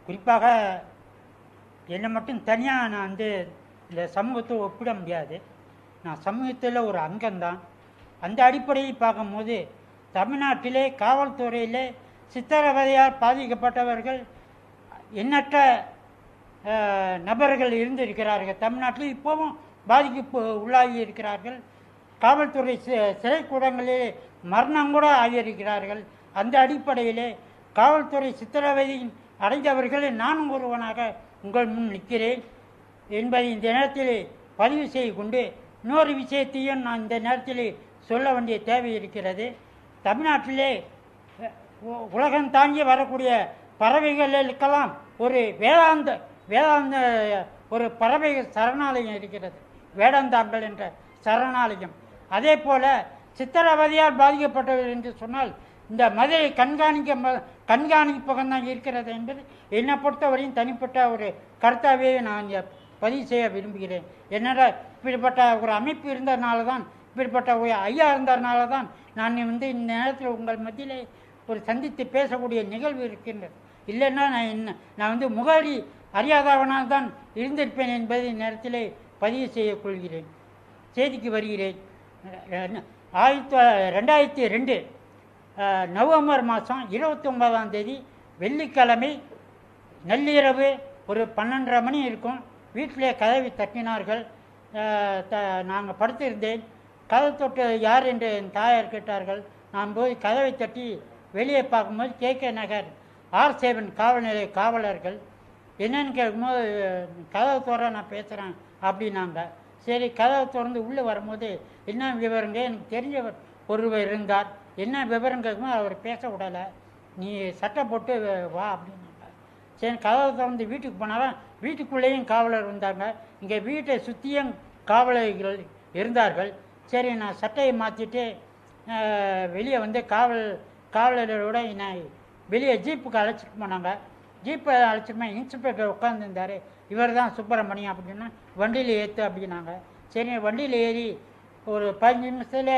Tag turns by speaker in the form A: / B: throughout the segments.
A: குறிப்பாக என்னை மட்டும் தனியாக நான் வந்து இந்த சமூகத்தை ஒப்பிட முடியாது நான் சமூகத்தில் ஒரு அங்கம்தான் அந்த அடிப்படையில் பார்க்கும்போது தமிழ்நாட்டிலே காவல்துறையிலே சித்திரவதையால் பாதிக்கப்பட்டவர்கள் எண்ணற்ற அஹ், நபர்கள் இருந்திருக்கிறார்கள் தமிழ்நாட்டில் இப்போவும் பாதிப்பு உள்ளாகி இருக்கிறார்கள் காவல்துறை சி- சிறைக்கூடங்களில் மரணம் கூட ஆகியிருக்கிறார்கள் அந்த அடிப்படையிலே காவல்துறை சித்திரவதையின் அடைந்தவர்கள் நானும் ஒருவனாக உங்கள் முன் நிற்கிறேன் என்பதை இந்த நேரத்தில் பதிவு செய்து கொண்டு இன்னொரு விஷயத்தையும் நான் இந்த நேரத்தில் சொல்ல வேண்டிய தேவை இருக்கிறது தமிழ்நாட்டிலே அஹ், உ- உலகம் தாங்கி வரக்கூடிய பறவைகளுக்கெல்லாம் ஒரு வேதாந்த வேதாந்த ஒரு பறவை சரணாலயம் இருக்கிறது வேடாந்தாங்கள் என்ற சரணாலயம் அதே போல சித்திரவதையால் பாதிக்கப்பட்டவர் என்று சொன்னால் இந்த மதுரை கண்காணிக்க ம- கண்காணிப்பகம் தான் இருக்கிறது என்பது என்னை பொறுத்தவரையும் தனிப்பட்ட ஒரு கருத்தாகவே நான் இங்க பதிவு செய்ய விரும்புகிறேன் என்னடா இப்படிப்பட்ட ஒரு அமைப்பு இருந்ததுனால தான் இப்படிப்பட்ட ஒரு ஐயா இருந்ததுனால தான் நான் வந்து இந்த நேரத்தில் உங்கள் மத்தியிலே ஒரு சந்தித்து பேசக்கூடிய நிகழ்வு இருக்கின்றது இல்லைன்னா நான் என்ன நான் வந்து முகவரி அறியாதவனால் தான் இருந்திருப்பேன் என்பதை நேரத்திலே பதிவு செய்ய கொள்கிறேன் செய்திக்கு வருகிறேன் அஹ் ஆயிரத்தி ரெண்டாயிரத்தி ரெண்டு அஹ், நவம்பர் மாதம் இருபத்தி ஒன்பதாம் தேதி வெள்ளிக்கிழமை நள்ளிரவு ஒரு பன்னெண்டரை மணி இருக்கும் வீட்டிலே கதவை தட்டினார்கள் நாங்கள் படுத்திருந்தேன் கதவை தொட்டு யார் என்று என் தாயார் கேட்டார்கள் நான் போய் கதவை தட்டி வெளியே பார்க்கும்போது K K Nagar R seven காவல் நிலைய காவலர்கள் என்னன்னு கேட்கும்போது கதவை திற நான் பேசுகிறேன் அப்படின்னாங்க சரி கதவை திறந்து உள்ளே வரும்போது என்ன விவரங்க எனக்கு தெரிஞ்சவர் ஒருவர் இருந்தார் என்ன விவரம் கேட்கும்போது அவர் பேச விடலை நீ சட்டை போட்டு வா அப்படின்னாங்க சரி கதவை திறந்து வீட்டுக்கு போனாலும் வீட்டுக்குள்ளேயும் காவலர் வந்தாங்க இங்கே வீட்டை சுற்றியும் காவலர்கள் இருந்தார்கள் சரி நான் சட்டையை மாற்றிட்டு வெளியே வந்து காவல் காவலரோட நான் வெளியே ஜீப்புக்கு அழைச்சிட்டு போனாங்க ஜீப்பை அழைச்சிட்டு போய் இன்ஸ்பெக்டர் உட்காந்துருந்தார் இவர் தான் சுப்பிரமணியம் அப்படின்னா வண்டியில் ஏற்று அப்படின்னாங்க சரி வண்டியில் ஏறி ஒரு பதினஞ்சு நிமிஷத்தில்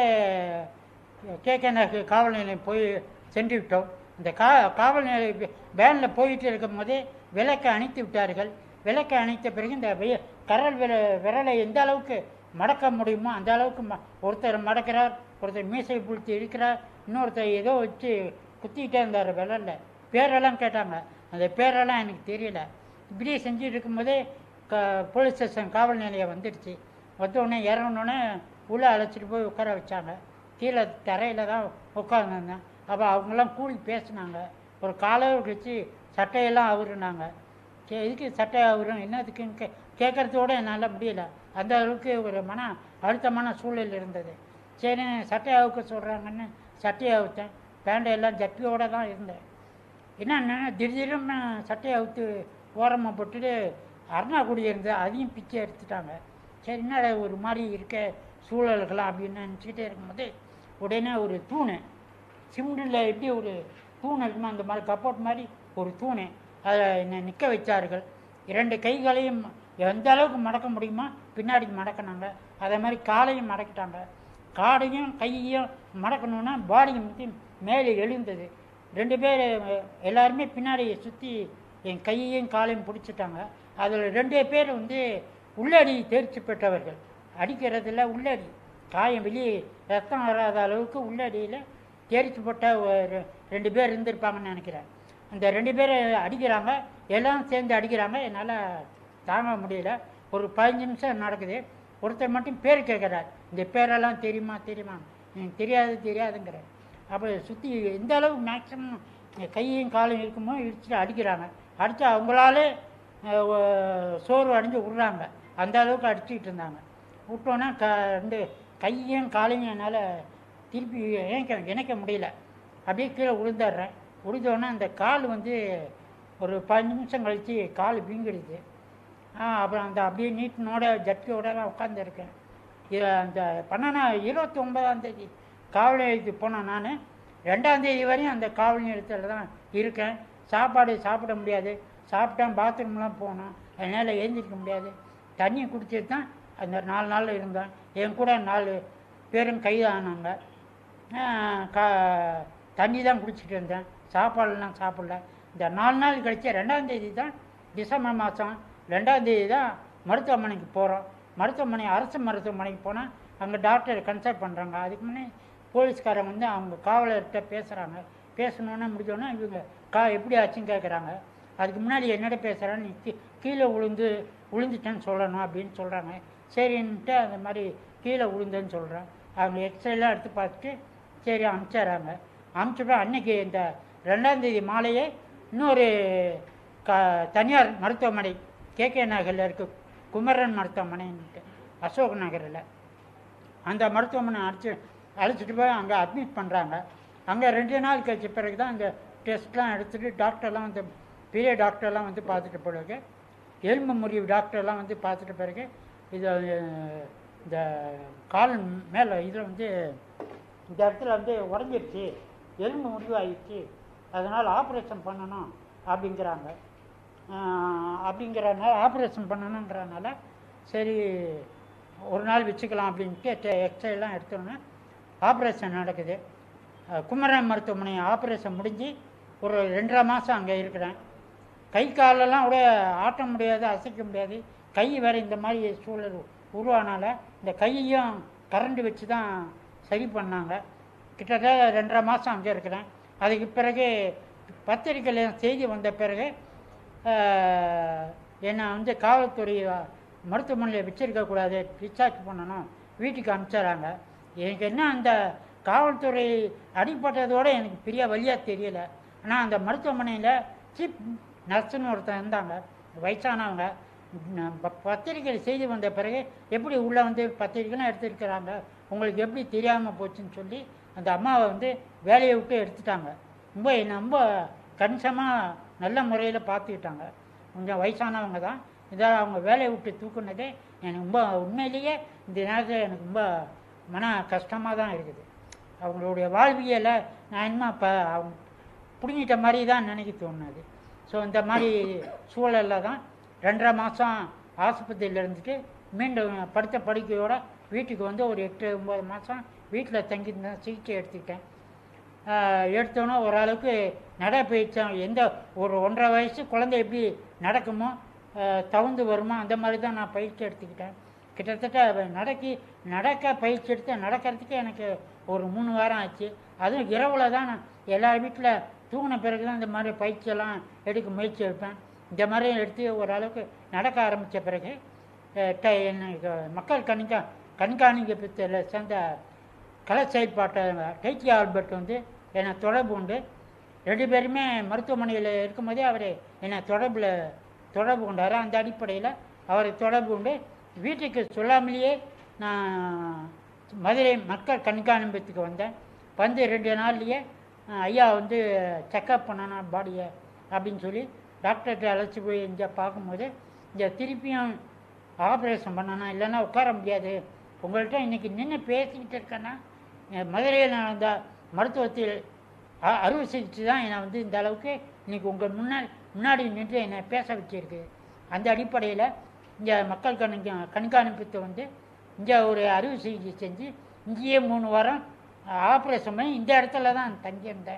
A: கேகேனக்கு காவல் நிலையம் போய் சென்று விட்டோம் இந்த கா காவல் நிலைய வேனில் போயிட்டு இருக்கும் போதே விளக்கை அணைத்து விட்டார்கள் விளக்கை அணைத்த பிறகு இந்த வெ- கரல் விர விரலை எந்த அளவுக்கு மடக்க முடியுமோ அந்த அளவுக்கு ம ஒருத்தர் மடக்கிறார் ஒருத்தர் மீசை புழுத்தி இருக்கிறார் இன்னொருத்தர் ஏதோ வச்சு குத்திக்கிட்டே இருந்தார் விரலில் பேரெல்லாம் கேட்டாங்க அந்த பேரெல்லாம் எனக்கு தெரியல இப்படியே செஞ்சுட்டு இருக்கும்போதே க போலீஸ் ஸ்டேஷன் காவல் நிலையம் வந்துடுச்சு வந்தோடனே இறங்கினோடனே உள்ளே அழைச்சிட்டு போய் உட்கார வச்சாங்க கீழே தரையில் தான் உட்காந்துருந்தேன் அப்போ அவங்கெல்லாம் கூடி பேசினாங்க ஒரு காலையில் கழிச்சு சட்டையெல்லாம் அவருனாங்க கே இதுக்கு சட்டை அவரும் என்னதுக்குன்னு கே கேட்குறதோட என்னால் முடியல அந்த அளவுக்கு ஒரு மன அழுத்தமான சூழல் இருந்தது சரி சட்டையை அவுக்க சொல்கிறாங்கன்னு சட்டையை அவுத்தேன் பேண்டை எல்லாம் ஜட்டியோடு தான் இருந்தேன் என்னன்னா திடீர்னு சட்டையை அவுத்து ஓரமாக போட்டுட்டு அருணாக்குடி இருந்து அதையும் பிச்சை எடுத்துட்டாங்க சரி என்ன ஒரு மாதிரி இருக்க சூழல்களாம் அப்படின்னு நினச்சிக்கிட்டே இருக்கும்போது உடனே ஒரு தூணு சிமெண்டில் எப்படி ஒரு தூண் இருக்குமோ அந்த மாதிரி கப்போர்ட் மாதிரி ஒரு தூணு அதில் என்னை நிற்க வச்சார்கள் இரண்டு கைகளையும் எந்த அளவுக்கு மடக்க முடியுமோ பின்னாடி மடக்கினாங்க அதே மாதிரி காலையும் மடக்கிட்டாங்க காடையும் கையையும் மடக்கணுன்னா பாடி மட்டும் மேலே எழுந்தது ரெண்டு பேர் எல்லாருமே பின்னாடி சுற்றி என் கையையும் காலையும் பிடிச்சிட்டாங்க அதில் ரெண்டு பேர் வந்து உள்ளடி தேர்ச்சி பெற்றவர்கள் அடிக்கிறதுல உள்ளடி காயம் வெளியே ரத்தம் வராத அளவுக்கு உள்ளடியில் தேர்ச்சி பெற்ற ஒரு ரெண்டு பேர் இருந்திருப்பாங்கன்னு நினைக்கிறேன் அந்த ரெண்டு பேர் அடிக்கிறாங்க எல்லாம் சேர்ந்து அடிக்கிறாங்க என்னால் தாங்க முடியல ஒரு பதினஞ்சு நிமிஷம் நடக்குது ஒருத்தர் மட்டும் பேர் கேட்குறார் இந்த பேரெல்லாம் தெரியுமா தெரியுமா எனக்கு தெரியாது தெரியாதுங்கிறார் அப்போ சுற்றி எந்த அளவு மேக்ஸிமம் கையும் காலும் இருக்குமோ இடிச்சுட்டு அடிக்கிறாங்க அடித்தா அவங்களாலே அஹ், ஒ- சோர்வு அடைஞ்சு விட்றாங்க அந்த அளவுக்கு அடிச்சுக்கிட்டு இருந்தாங்க விட்டோன்னா க ரெண்டு கையும் காலையும் என்னால் திருப்பி இணைக்க இணைக்க முடியல அப்படியே கீழே விழுந்துடுறேன் விழுந்தோடனே அந்த கால் வந்து ஒரு பதினஞ்சு நிமிஷம் கழித்து கால் வீங்கிடுது ஆ அப்புறம் அந்த அப்படியே நீட்டினோட ஜட்டியோடலாம் உட்காந்துருக்கேன் இது அந்த பண்ணனா இருபத்தி ஒன்பதாம் தேதி காவல் நிலையத்துக்கு போனேன் நான் ரெண்டாம் தேதி வரையும் அந்த காவல் நிலையத்தில் தான் இருக்கேன் சாப்பாடு சாப்பிட முடியாது சாப்பிட்டேன் பாத்ரூம்லாம் போனோம் அதனால் எழுந்திருக்க முடியாது தண்ணி குடிச்சிட்டு தான் அந்த நாலு நாள் இருந்தேன் என் கூட நாலு பேரும் கைதானாங்க கா தண்ணி தான் குடிச்சிட்டு இருந்தேன் சாப்பாடுலாம் சாப்பிடல இந்த நாலு நாள் கழிச்சு ரெண்டாம் தேதி தான் டிசம்பர் மாதம் ரெண்டாம் தேதி தான் மருத்துவமனைக்கு போகிறோம் மருத்துவமனை அரசு மருத்துவமனைக்கு போனால் அங்கே டாக்டர் கன்சல்ட் பண்ணுறாங்க அதுக்கு முன்னே போலீஸ்காரங்க வந்து அவங்க காவலர்கிட்ட பேசுகிறாங்க பேசணுன்னு முடிஞ்சோன்னே இவங்க கா எப்படி ஆச்சுன்னு கேட்குறாங்க அதுக்கு முன்னாடி என்னிட பேசுகிறான்னு நீ கீ- கீழே விழுந்து விழுந்துட்டேன்னு சொல்லணும் அப்படின்னு சொல்கிறாங்க சரின்ட்டு அந்த மாதிரி கீழே விழுந்தேன்னு சொல்கிறேன் அவங்க எக்ஸ்ரேலாம் எடுத்து பார்த்துட்டு சரி அனுப்பிச்சிடுறாங்க அனுப்பிச்சுட்டு அன்னைக்கு இந்த ரெண்டாம் தேதி மாலையே இன்னொரு க தனியார் மருத்துவமனை கேகே நகரில் இருக்கு குமரன் மருத்துவமனைன்ட்டு அசோக் நகரில் அந்த மருத்துவமனை அழைச்சி அழைச்சிட்டு போய் அங்கே அட்மிட் பண்ணுறாங்க அங்கே ரெண்டு நாள் கழிச்ச பிறகு தான் அந்த டெஸ்ட்லாம் எடுத்துகிட்டு டாக்டர்லாம் வந்து பெரிய டாக்டர்லாம் வந்து பார்த்துட்ட பிறகு எலும்பு முறிவு டாக்டர்லாம் வந்து பார்த்துட்ட பிறகு இது அஹ், இந்த கால் மேலே இதில் வந்து இந்த இடத்துல வந்து உடஞ்சிருச்சு எலும்பு முறிவு ஆயிடுச்சு அதனால் ஆப்ரேஷன் பண்ணணும் அப்படிங்கிறாங்க ஆஹ் அப்படிங்கிறனால ஆப்ரேஷன் பண்ணணுன்றனால சரி ஒரு நாள் வச்சுக்கலாம் அப்படின்ட்டு எக்ஸ்ரேலாம் எடுத்தோன்னே ஆப்ரேஷன் நடக்குது அஹ் குமரன் மருத்துவமனை ஆப்ரேஷன் முடிஞ்சு ஒரு ரெண்டரை மாதம் அங்கே இருக்கிறேன் கை காலெல்லாம் கூட ஆட்ட முடியாது அசைக்க முடியாது கை வேறு இந்த மாதிரி சூழல் உருவானால இந்த கையையும் கரண்ட் வச்சு தான் சரி பண்ணாங்க கிட்டத்தட்ட ரெண்டரை மாதம் அங்கே இருக்கிறேன் அதுக்கு பிறகு பத்திரிக்கையில் செய்தி வந்த பிறகு ஆஹ், என்னை வந்து காவல்துறை மருத்துவமனையில் வச்சிருக்கக்கூடாது டிஸ்சார்ஜ் பண்ணணும் வீட்டுக்கு அனுப்பிச்சிடுறாங்க எனக்கு என்ன அந்த காவல்துறை அடிப்பட்டதோடு எனக்கு பெரிய வழியாக தெரியல ஆனால் அந்த மருத்துவமனையில் சீப் நர்ஸுன்னு ஒருத்தன் இருந்தாங்க வயசானவங்க ந- ப- பத்திரிக்கையில் செய்தி வந்த பிறகு எப்படி உள்ளே வந்து பத்திரிக்கைலாம் எடுத்துருக்கிறாங்க உங்களுக்கு எப்படி தெரியாமல் போச்சுன்னு சொல்லி அந்த அம்மாவை வந்து வேலையை விட்டு எடுத்துட்டாங்க ரொம்ப என்னை ரொம்ப கணிசமாக நல்ல முறையில் பார்த்துக்கிட்டாங்க கொஞ்சம் வயசானவங்க தான் இதால் அவங்க வேலையை விட்டு தூக்குனதே எனக்கு ரொம்ப உண்மையிலேயே இந்த நேரத்தில் எனக்கு ரொம்ப மன கஷ்டமாக தான் இருக்குது அவங்களுடைய வாழ்வியலை நான் இன்னும் இப்போ அவங்க பிடுங்கிட்ட மாதிரி தான் நினைக்க தோணுது ஸோ இந்த மாதிரி சூழலில் தான் ரெண்டரை மாதம் ஆஸ்பத்திரியில் இருந்துட்டு மீண்டும் படுத்த படுக்கையோட வீட்டுக்கு வந்து ஒரு எட்டு ஒம்பது மாதம் வீட்டில் தங்கியிருந்தேன் சிகிச்சை எடுத்துக்கிட்டேன் ஆஹ் எடுத்தோன்னே ஓரளவுக்கு நடைப்பயிற்சி எந்த ஒரு ஒன்றரை வயசு குழந்தை எப்படி நடக்குமோ ஆஹ் தவுந்து வருமோ அந்த மாதிரி தான் நான் பயிற்சி எடுத்துக்கிட்டேன் கிட்டத்தட்ட அவ நடக்கி நடக்க பயிற்சி எடுத்து நடக்கிறதுக்கு எனக்கு ஒரு மூணு வாரம் ஆச்சு அதுவும் இரவில் தான் நான் எல்லார் வீட்டில் தூங்கின பிறகு தான் இந்த மாதிரி பயிற்சியெல்லாம் எடுக்க முயற்சி எடுப்பேன் இந்த மாதிரி எடுத்து ஓரளவுக்கு நடக்க ஆரம்பித்த பிறகு அஹ் ட- எனக்கு மக்கள் கண்கா கண்காணிக்கத்தில் சேர்ந்த கலை செயல்பாட்டை டைட்டி ஆல்பர்ட் வந்து என்னை தொடர்பு உண்டு ரெண்டு பேருமே மருத்துவமனையில் இருக்கும்போதே அவர் என்னை தொடர்பில் தொடர்பு கொண்டார் அந்த அடிப்படையில் அவரை தொடர்பு கொண்டு வீட்டுக்கு சொல்லாமலேயே நான் மதுரை மக்கள் கண்காணிப்பத்துக்கு வந்தேன் வந்து ரெண்டு நாள்லேயே அஹ், ஐயா வந்து செக்கப் பண்ணணும் பாடியை அப்படின்னு சொல்லி டாக்டர்கிட்ட அழைச்சி போய் இங்கே பார்க்கும்போது இங்கே திருப்பியும் ஆப்ரேஷன் பண்ணணும் இல்லைன்னா உட்கார முடியாது உங்கள்கிட்ட இன்னைக்கு நின்று பேசிக்கிட்டு இருக்கேன்னா அஹ், மதுரையில் நடந்த மருத்துவத்தில் அ- அறுவை சிகிச்சை தான் என்னை வந்து இந்த அளவுக்கு இன்னைக்கு உங்கள் முன்னாடி முன்னாடி நின்று என்னை பேச வச்சிருக்கு அந்த அடிப்படையில் இங்கே மக்கள் கண்கா கண்காணிப்பத்தை வந்து இங்கே ஒரு அறுவை சிகிச்சை செஞ்சு இங்கேயே மூணு வாரம் ஆப்ரேஷன் பண்ணி இந்த இடத்துல தான் தங்கியிருந்தேன்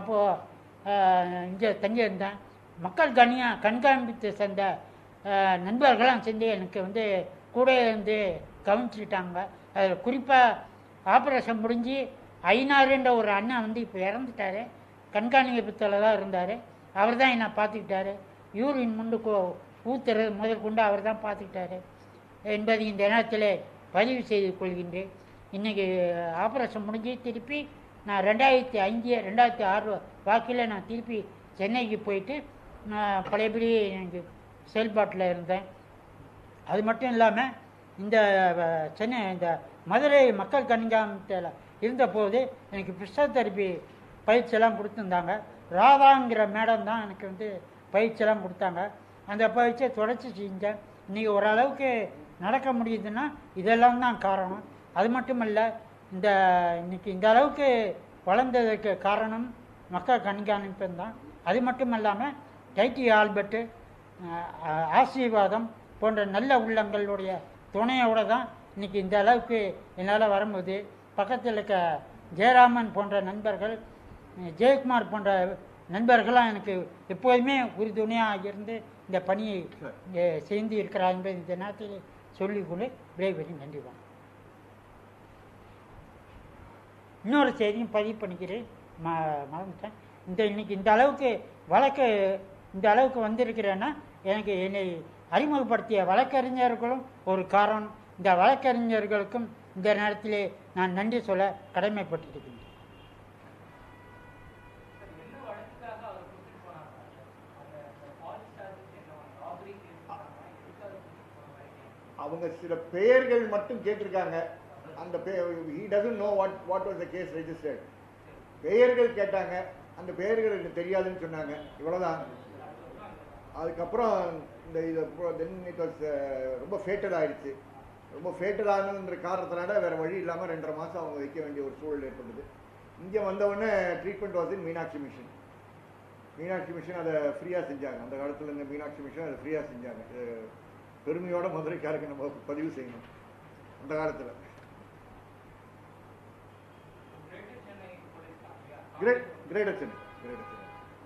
A: அப்போது இங்கே தங்கியிருந்தேன் மக்கள் கண்ணியா கண்காணிப்பத்தை சேர்ந்த அஹ், நண்பர்கள்லாம் சேர்ந்து எனக்கு வந்து கூட இருந்து கவனிச்சுக்கிட்டாங்க அதில் குறிப்பாக ஆப்ரேஷன் முடிஞ்சு ஐநாறுன்ற ஒரு அண்ணன் வந்து இப்போ இறந்துட்டாரு கண்காணிப்பத்தில் தான் இருந்தார் அவர் தான் என்னை பார்த்துக்கிட்டாரு யூரின் முண்டு கோ- ஊத்துறது முதல் கொண்டு அவர் தான் பார்த்துக்கிட்டாரு என்பதை இந்த நேரத்தில் பதிவு செய்து கொள்கின்றேன் இன்றைக்கி ஆப்ரேஷன் முடிஞ்சு திருப்பி நான் ரெண்டாயிரத்தி அஞ்சு ரெண்டாயிரத்தி ஆறு வாக்கில் நான் திருப்பி சென்னைக்கு போயிட்டு நான் பழையபடி எனக்கு செயல்பாட்டில் இருந்தேன் அது மட்டும் இல்லாமல் இந்த அஹ், சென்னை இந்த மதுரை மக்கள் கண்காணிப்பில் இருந்தபோது எனக்கு பிசியோதெரப்பி பயிற்சியெல்லாம் கொடுத்துருந்தாங்க ராதாங்கிற மேடம் தான் எனக்கு வந்து பயிற்சியெல்லாம் கொடுத்தாங்க அந்த பயிற்சியை தொடர்ச்சி செஞ்சேன் இன்றைக்கி ஓரளவுக்கு நடக்க முடியுதுன்னா இதெல்லாம் தான் காரணம் அது மட்டும் இல்லை இந்த இன்னைக்கு இந்த அளவுக்கு வளர்ந்ததுக்கு காரணம் மக்கள் கண்காணிப்பு தான் அது மட்டும் இல்லாமல் டைட்டி ஆல்பர்ட்டு அஹ், அஹ், ஆசீர்வாதம் போன்ற நல்ல உள்ளங்களுடைய துணையோடு தான் இன்னைக்கு இந்த அளவுக்கு என்னால் வரும்போது பக்கத்தில் இருக்க ஜெயராமன் போன்ற நண்பர்கள் அஹ், ஜெயக்குமார் போன்ற நண்பர்களாம் எனக்கு எப்போதுமே உறுதுணையாக இருந்து இந்த பணியை
B: சரி.
A: இங்கே செய்து இருக்கிறார் என்பதை இந்த நேரத்தில் சொல்லிக்கொண்டு விரைவரி நன்றி வணக்கம் இன்னொரு செய்தியும் பதிவு பண்ணிக்கிறேன் ம மறந்துட்டேன் இந்த இன்னைக்கு இந்த அளவுக்கு வழக்கு இந்த அளவுக்கு வந்திருக்கிறேன்னா எனக்கு என்னை அறிமுகப்படுத்திய வழக்கறிஞர்களும் ஒரு காரணம் இந்த வழக்கறிஞர்களுக்கும் இந்த நேரத்திலே நான் நன்றி சொல்ல கடமைப்பட்டிருக்கின்றேன்
C: என்ன வழக்குக்காக அவர் கொடுத்துட்டு போனாங்க அந்த பாலிஸ் சார்ஜஸ் என்ன ராபரி கேஸ் பண்ணாங்க எதுக்காக கொடுத்துட்டு போனாங்க
B: அவங்க சில பெயர்கள் மட்டும் கேட்டிருக்காங்க அந்த he doesn't know what what was the case registered பெயர்கள் கேட்டாங்க அந்த பெயர்கள் எனக்கு தெரியாதுன்னு சொன்னாங்க இவ்வளவுதான் அதுக்கப்புறம் இந்த இது தென் இட் வாஸ் ரொம்ப ஃபேட்டட் ஆயிடுச்சு ரொம்ப ஃபேட்டட் ஆனதுன்ற காரணத்தினால வேற வழி இல்லாமல் ரெண்டரை மாதம் அவங்க வைக்க வேண்டிய ஒரு சூழல் ஏற்பட்டது இங்கே வந்தவுடனே treatment was in Meenakshi Mission Meenakshi Mission அதை ஃப்ரீயாக செஞ்சாங்க அந்த காலத்தில் இருந்த மீனாட்சி மிஷன் அதை ஃப்ரீயாக செஞ்சாங்க இது பெருமையோட மதுரைக்காருக்கு நம்ம பதிவு செய்யணும் அந்த காலத்தில்
C: Greater Chennai Police
B: Great Greater Chennai Greater Chennai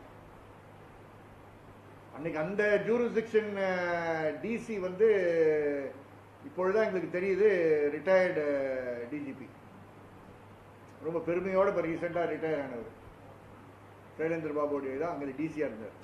B: அன்னைக்கு அந்த ஜூரிஸ்டிக்ஷன் டிசி வந்து இப்பொழுதுதான் எங்களுக்கு தெரியுது ரிட்டையர்டு டிஜிபி ரொம்ப பெருமையோட இப்போ ரீசெண்டாக ரிட்டையர் ஆனவர் சைலேந்திர பாபுடைய தான் அங்கே டிசியாக இருந்தார்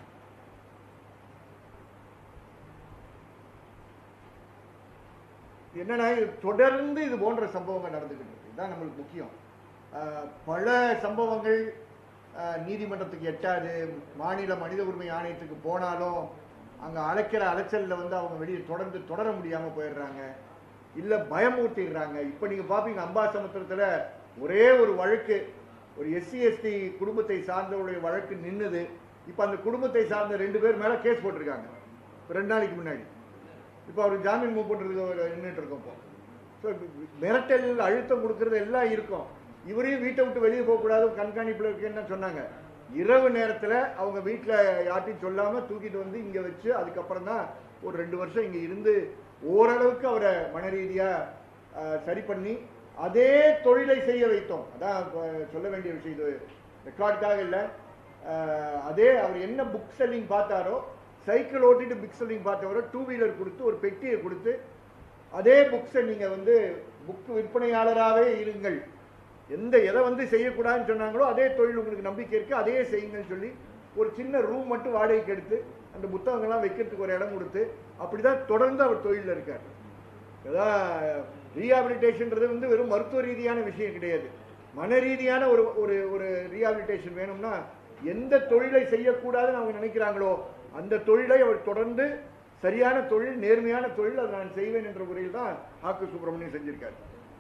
B: என்னன்னா இது தொடர்ந்து இது போன்ற சம்பவங்கள் நடந்துகிட்டு இருக்கு இதுதான் நம்மளுக்கு முக்கியம் ஆஹ் பல சம்பவங்கள் ஆஹ் நீதிமன்றத்துக்கு எட்டாது மாநில மனித உரிமை ஆணையத்துக்கு போனாலும் அங்க அழைக்கிற அலைச்சல்ல வந்து அவங்க வெளியே தொடர்ந்து தொடர முடியாம போயிடுறாங்க இல்ல பயமூட்டிடுறாங்க இப்ப நீங்க பாப்பீங்க அம்பாசமுத்திரத்துல ஒரே ஒரு வழக்கு ஒரு எஸ்சி எஸ்டி குடும்பத்தை சார்ந்தவருடைய வழக்கு நின்னுது இப்ப அந்த குடும்பத்தை சார்ந்த ரெண்டு பேர் மேல கேஸ் போட்டிருக்காங்க இப்ப ரெண்டு நாளைக்கு முன்னாடி இப்போ அவர் ஜாமீன் மூவ் பண்ணுறதுக்கு நின்றுட்டு இருக்கோம் இப்போ ஸோ மிரட்டல் அழுத்தம் கொடுக்கறது எல்லாம் இருக்கும் இவரையும் வீட்டை விட்டு வெளியே போகக்கூடாது கண்காணிப்பில் இருக்குன்னு சொன்னாங்க இரவு நேரத்தில் அவங்க வீட்டில் யார்ட்டையும் சொல்லாமல் தூக்கிட்டு வந்து இங்கே வச்சு அதுக்கப்புறம் தான் ஒரு ரெண்டு வருஷம் இங்கே இருந்து ஓரளவுக்கு அவரை மன ரீதியாக சரி பண்ணி அதே தொழிலை செய்ய வைத்தோம் அதான் இப்ப சொல்ல வேண்டிய விஷயம் இது ரெக்கார்டுக்காக இல்லை அதே அவர் என்ன புக் செல்லிங் பார்த்தாரோ சைக்கிள் ஓட்டிட்டு புக் செல்லிங் பார்த்தவரை டூ வீலர் கொடுத்து ஒரு பெட்டியை கொடுத்து அதே புக்ஸை நீங்க வந்து புக் விற்பனையாளராகவே இருங்கள் எந்த எதை வந்து செய்யக்கூடாதுன்னு சொன்னாங்களோ அதே தொழில் உங்களுக்கு நம்பிக்கை இருக்கு அதே செய்யுங்கன்னு சொல்லி ஒரு சின்ன ரூம் மட்டும் வாடகைக்கு எடுத்து அந்த புத்தகங்கள்லாம் வைக்கிறதுக்கு ஒரு இடம் கொடுத்து அப்படிதான் தொடர்ந்து அவர் தொழிலில் இருக்கார் அதான் ரீஹாபிலிட்டேஷன்ன்றது வந்து வெறும் மருத்துவ ரீதியான விஷயம் கிடையாது மன ரீதியான ஒரு ஒரு ஒரு ரீஹாபிலிட்டேஷன் வேணும்னா எந்த தொழிலை செய்யக்கூடாதுன்னு அவங்க நினைக்கிறாங்களோ அந்த தொழிலை அவர் தொடர்ந்து சரியான தொழில் நேர்மையான தொழில் அதை நான் செய்வேன் என்ற முறையில் தான் ஆக்கு சுப்பிரமணியம் செஞ்சிருக்காரு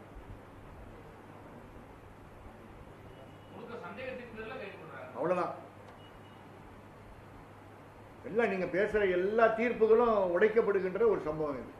C: முழுக்க சந்தேகத்தின் பேர்ல கைது பண்றாங்க
B: அவ்வளவுதான் எல்லாம் நீங்க பேசுற எல்லா தீர்ப்புகளும் உடைக்கப்படுகின்ற ஒரு சம்பவம் இது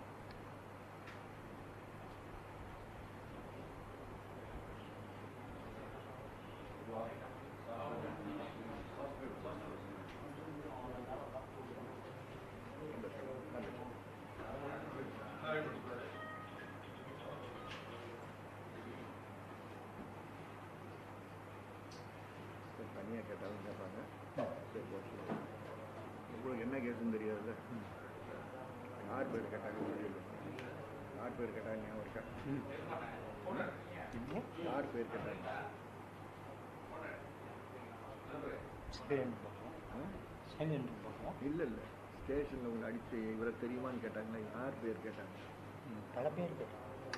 B: தனியாக கேட்டாலும் கேட்பாங்க சரி, போச்சு. உங்களுக்கு என்ன கேஸுன்னு தெரியாதுல்ல யார் பேர் கேட்டாங்க தெரியல யார் பேர் கேட்டாங்க ஞாபகம் இருக்கா யார் பேர் கேட்டாங்க ஆ? இல்ல இல்ல ஸ்டேஷன்ல உங்களை அடிச்சு இவரை தெரியுமான்னு கேட்டாங்களா யார் பேர் கேட்டாங்க
A: பல பேர் கேட்டாங்க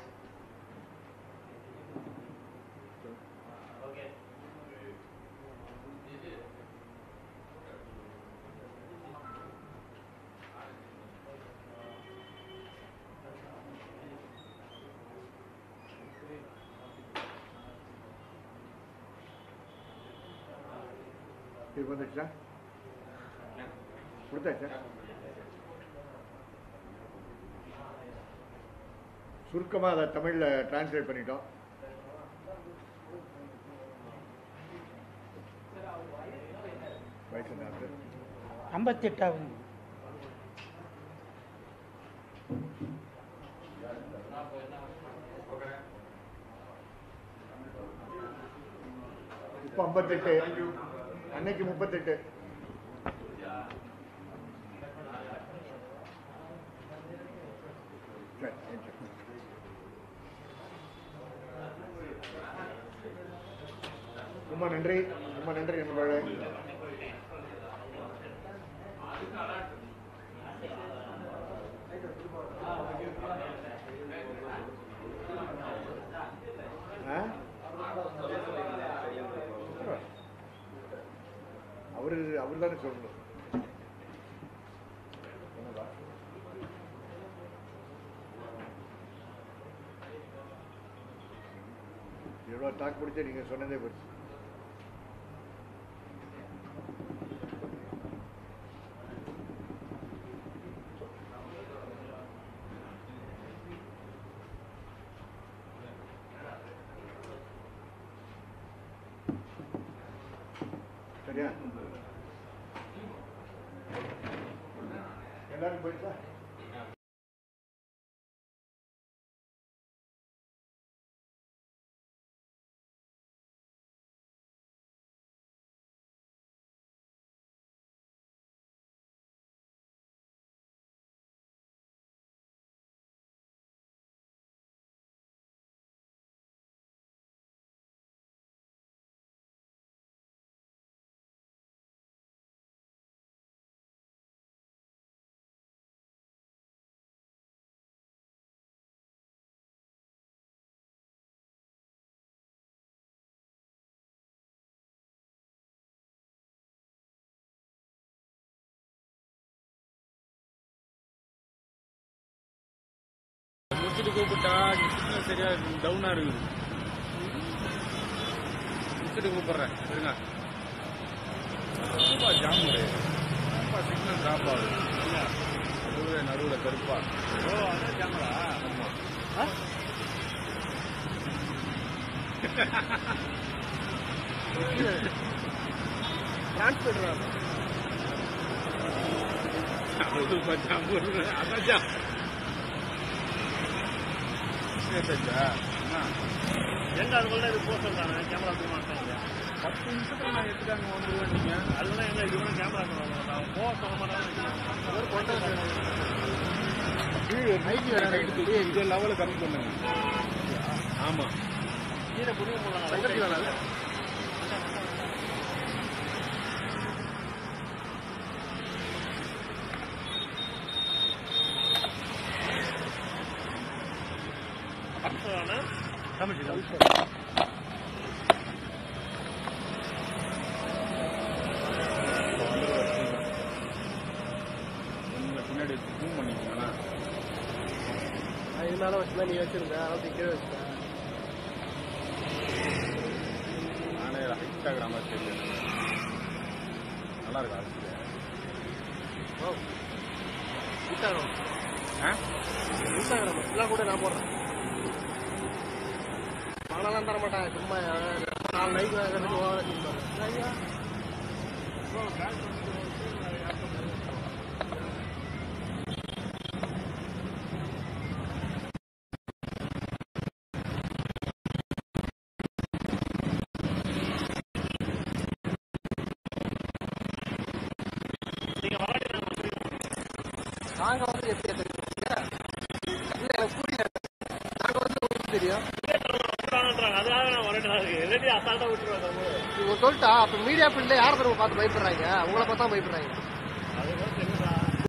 B: இது வந்துடுச்சா கொடுத்தாச்சா சுருக்கமாக அதை தமிழில் டிரான்ஸ்லேட் பண்ணிட்டோம் வயசு என்ன ஆகுது?
A: ஐம்பத்தெட்டாவது
B: இப்போ ஐம்பத்தெட்டு அன்னைக்கு முப்பத்தெட்டு சரி, thank you. ரொம்ப நன்றி ரொம்ப நன்றி நண்பர்களே ஆ? அவரு அவர் தானே சொல்லணும் என்னடா? எவ்வளோ டாக் பிடிச்சா நீங்கள் சொன்னதே பெருசு சரியா எல்லாரும் போயிட்டா
D: முடிச்சுட்டு கூப்பிட்டா சிக்னல் சரியா டவுனா இருக்குது முடிச்சுட்டு கூப்பிடுறேன் சரிங்க ரொம்ப ஜாம் ரொம்ப சிக்னல் டிராப் ஆகுது நடுவில் நடுவில் கருப்பா ஓ அதான் ஜாமரா ஆமா டிரான்ஸ்பர் ஜாம் அதான் ஜாம் கேட்டா
E: எங்க அதுக்குள்ள இது போக சொல்றாங்க கேமரா தூக்க மாட்டாங்க
D: பத்து நிமிஷத்துல நான் எடுத்துட்டாங்க வந்துருவேன் நீங்க
E: அதெல்லாம் எங்க இது கூட கேமரா சொல்லுவாங்க நான் போக சொல்ல மாட்டாங்க
D: இதே லெவல கம்மி பண்ணுங்க ஆமா
E: கீழே புரிய முடியல
D: உங்களை பின்னாடி ஜூம் பண்ணிக்கோங்களா
E: இது மேல வச்சுதான் நீ வச்சிருந்த அப்படி கீழே வச்சுட்டேன்
D: நானே இன்ஸ்டாகிராமா தெரியல நல்லா இருக்கா
E: இன்ஸ்டாகிராம்
D: ஆ
E: இன்ஸ்டாகிராம் எல்லாம் கூட நான் போடுறேன் பணம்லாம் தர மாட்டாங்க சும்மா நாலு லைக் வாங்குறதுக்கு ஓவர நாங்க வந்து எப்படி தெரியும் இல்ல எனக்கு புரியல நாங்க வந்து உங்களுக்கு தெரியும் அதுக்காக நான் வரேன் ரெடி அசால்ட்டா விட்டுருவாங்க இவங்க சொல்லிட்டா அப்ப மீடியா ஃபீல்ட்ல யார் தருவ பார்த்து பயப்படுறாங்க உங்களை பார்த்தா பயப்படுறாங்க